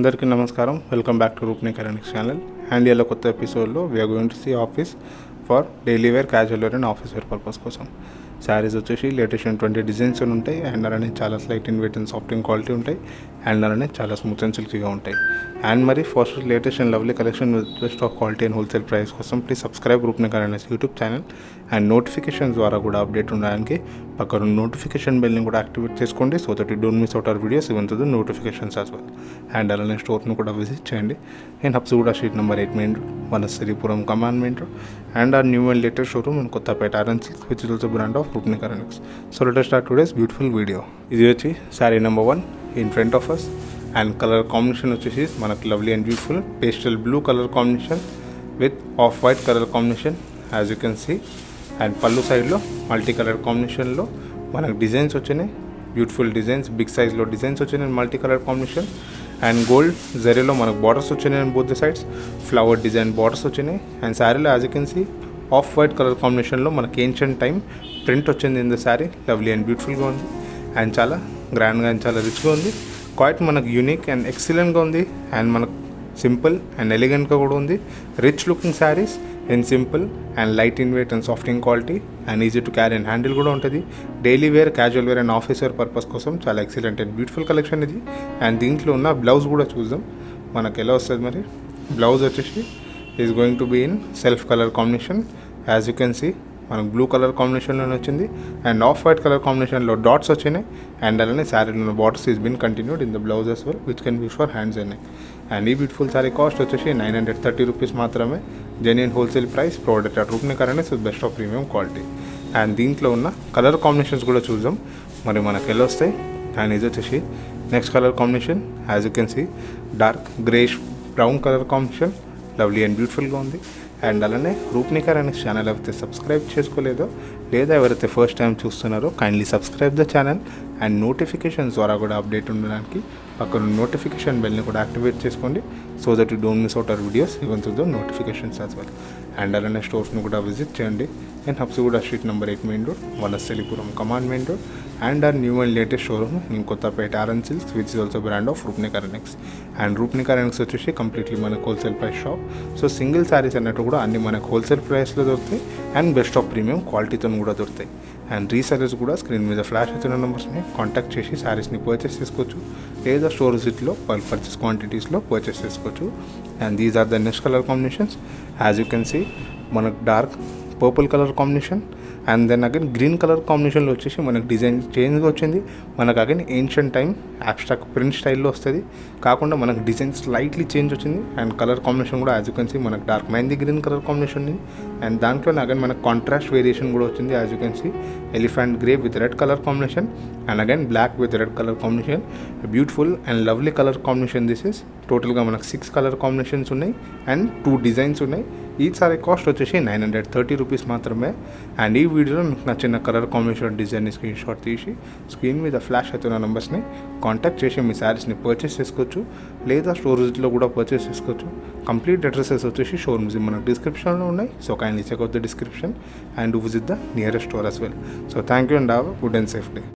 అందరికీ నమస్కారం welcome back to Roopni Karenix channel and ఇలా కొత్త ఎపిసోడ్లో we're going to see office for daily wear casual wear and office wear purpose కోసం శారీస్ వచ్చేసి లేటెస్ట్ ట్వంటీ డిజైన్స్ ఉంటాయి అండ్ అలానే చాలా slight in weight and soft in quality ఉంటాయి అండ్ అలానే చాలా స్మూత్ అండ్ సిల్కీగా ఉంటాయి అండ్ మరి first latest and lovely collection with best of quality and wholesale price కోసం please subscribe Roopni కరెనిక్స్ YouTube channel and notification ద్వారా కూడా అప్డేట్ ఉండడానికి పక్కన నోటిఫికేషన్ బెల్ని కూడా యాక్టివేట్ చేసుకోండి so that you don't miss out our videos even to the notifications as well and అలానే స్టోర్ని కూడా విజిట్ చేయండి and Habsiguda street number eight main road Vanasthalipuram కమాండ్ main road and our new and latest showroom in Kothapet RN silk which is also brand of Roopni Karenix so let start today's beautiful video ఇది వచ్చి saree number one in front of us and colour combination వచ్చేసి మనకి lovely and beautiful pastel blue colour combination with off white colour combination as you can see and పళ్ళు సైడ్లో multi colour కాంబినేషన్లో మనకు designs వచ్చినాయి beautiful designs big సైజ్లో designs వచ్చినాయి multi colour combination and gold జరీలో మనకు బార్డర్స్ వచ్చినాయి and both the sides flower design borders వచ్చినాయి అండ్ శారీలో as you can see off white colour కాంబినేషన్లో మనకి ఏన్షియంట్ టైం ప్రింట్ వచ్చింది in the sari lovely and బ్యూటిఫుల్గా ఉంది అండ్ చాలా గ్రాండ్గా అండ్ చాలా రిచ్గా ఉంది క్వైట్ మనకు యూనిక్ అండ్ ఎక్సలెంట్గా ఉంది అండ్ మనకు సింపుల్ అండ్ ఎలిగెంట్గా కూడా ఉంది rich looking saris and simple and light in weight and soft in quality and easy to carry and handle కూడా ఉంటుంది daily wear casual wear and office wear purpose కోసం చాలా ఎక్సలెంట్ అండ్ బ్యూటిఫుల్ కలెక్షన్ ఇది and దీంట్లో ఉన్న blouse కూడా చూద్దాం మనకు ఎలా వస్తుంది మరి బ్లౌజ్ వచ్చేసి is going to be in self colour combination as you can see మనకు బ్లూ కలర్ కాంబినేషన్లోనే వచ్చింది అండ్ ఆఫ్ వైట్ కలర్ కాంబినేషన్లో డాట్స్ వచ్చినాయి అండ్ అలానే శారీలో borders is been continued in the blouse as well which can be for hands and and ఈ beautiful sari cost వచ్చేసి nine hundred thirty rupees మాత్రమే genuine wholesale price product at రూప్ని current with best of premium quality and దీంట్లో ఉన్న colour combinations కూడా చూద్దాం మరి మనకి ఎలా వస్తాయి అండ్ ఇది వచ్చేసి next colour combination as you can see dark greyish brown colour combination lovely and బ్యూటిఫుల్గా ఉంది అండ్ అలానే రూప్నికర్ అనే ఛానల్ అయితే సబ్స్క్రైబ్ చేసుకోలేదో లేదా ఎవరైతే ఫస్ట్ టైం చూస్తున్నారో kindly subscribe the channel and notifications ద్వారా కూడా అప్డేట్ ఉండడానికి పక్కన నోటిఫికేషన్ బెల్ని కూడా యాక్టివేట్ చేసుకోండి so that you don't miss out our videos even to the notifications as well and అలానే స్టోర్స్ని కూడా విజిట్ చేయండి and Habsiguda street number eight main road Vanasthalipuram కమాండ్ main road and our new and latest showroom in Kothapet RN silks which is also brand of Roopnika రెనిక్స్ and Roopnika రెనిక్స్ వచ్చేసి completely మనకు wholesale price shop so single saris అన్నట్టు కూడా అన్ని మనకు హోల్సేల్ ప్రైస్లో దొరుకుతాయి అండ్ బెస్ట్ ఆఫ్ ప్రీమియం క్వాలిటీతో కూడా దొరుకుతాయి అండ్ రీసెలర్స్ కూడా స్క్రీన్ మీద ఫ్లాష్ వచ్చిన నెంబర్స్ని కాంటాక్ట్ చేసి శారీస్ని పర్చేస్ చేసుకోవచ్చు లేదా స్టోర్ విజిట్లో బల్క్ పర్చేస్ క్వాంటిటీస్లో పర్చేస్ చేసుకోవచ్చు and these are the next colour combinations as you can see మనకు dark purple colour combination and then again green colour కాంబినేషన్లో వచ్చేసి మనకు డిజైన్ చేంజ్గా వచ్చింది మనకు again ancient time abstract print స్టైల్లో వస్తుంది కాకుండా మనకు డిజైన్ స్లైట్లీ చేంజ్ వచ్చింది అండ్ కలర్ కాంబినేషన్ కూడా యాజ్ యూ కెన్ సీ మనకు డార్క్ మైంది గ్రీన్ కలర్ కాంబినేషన్ ఉంది అండ్ దాంట్లో అగైన్ మనకు కాంట్రాస్ట్ వేరియేషన్ కూడా వచ్చింది as you can see elephant grey with red colour combination and again black with red colour combination beautiful and lovely colour combination this is టోటల్గా మనకు six colour combinations ఉన్నాయి and two designs ఉన్నాయి ఈ sari cost వచ్చేసి nine hundred thirty rupees మాత్రమే and ఈ వీడియోలో మీకు నచ్చిన colour combination design screen screenshot తీసి స్క్రీన్ మీద ఫ్లాష్ అవుతున్న నెంబర్స్ని కాంటాక్ట్ చేసి మీ శారీస్ని పర్చేస్ చేసుకోవచ్చు లేదా స్టోరేజ్లో కూడా పర్చేస్ చేసుకోవచ్చు కంప్లీట్ అడ్రసెస్ వచ్చేసి షోరూమ్స్ మనకు డిస్క్రిప్షన్లో ఉన్నాయి so kindly check out the description and visit the nearest store as well so thank you and have good and safe day